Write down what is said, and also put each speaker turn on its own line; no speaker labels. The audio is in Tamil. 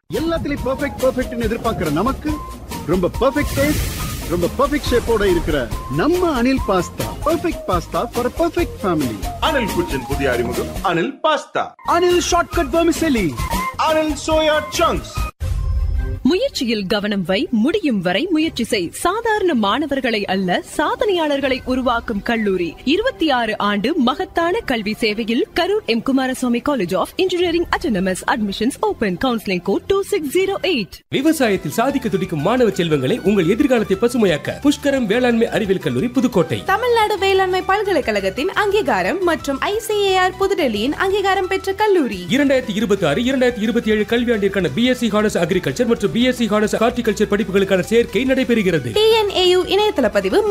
எல்லாத்துலயும் பெர்ஃபெக்ட் பெர்ஃபெக்ட்னு எதிர்பார்க்கிற நமக்கு ரொம்ப பெர்ஃபெக்ட் டேஸ்ட் ரொம்ப பெர்ஃபெக்ட் ஷேப்போட இருக்கிற நம்ம Anil pasta perfect pasta for perfect family
Anil kitchen புதிய அறிமுகம் Anil pasta
Anil shortcut vermicelli
Anil soya chunks
முயற்சியில் கவனம் வை முடியும் வரை முயற்சி செய் சாதாரண மாணவர்களை அல்ல சாதனையாளர்களை உருவாக்கும் கல்லூரி இருபத்தி ஆறு ஆண்டு மகத்தான கல்வி சேவையில் Karur M Kumaraswamy college of engineering autonomous admissions open counselling code two six zero eight
விவசாயத்தில் சாதிக்க துடிக்கும் மாணவ செல்வங்களை உங்கள் எதிர்காலத்தை பசுமையாக்க புஷ்கரம் வேளாண்மை அறிவியல் கல்லூரி புதுக்கோட்டை
தமிழ்நாடு வேளாண்மை பல்கலைக்கழகத்தின் அங்கீகாரம் மற்றும் ஐசிஏஆர் புதுடெல்லியின் அங்கீகாரம் பெற்ற கல்லூரி
இரண்டாயிரத்தி இருபத்தி ஆறு இரண்டாயிரத்தி இருபத்தி ஏழு கல்வியாண்டிற்கான பிஎஸ்சி ஹானர்ஸ் அக்ரிகல்ச்சர் மற்றும் பிஎஸ்சி ஹானர்ஸ் ஹார்டிகல்ச்சர் படிப்புகளுக்கான சேர்க்கை நடைபெறுகிறது
டிஎன்ஏயு இணையதள பதிவு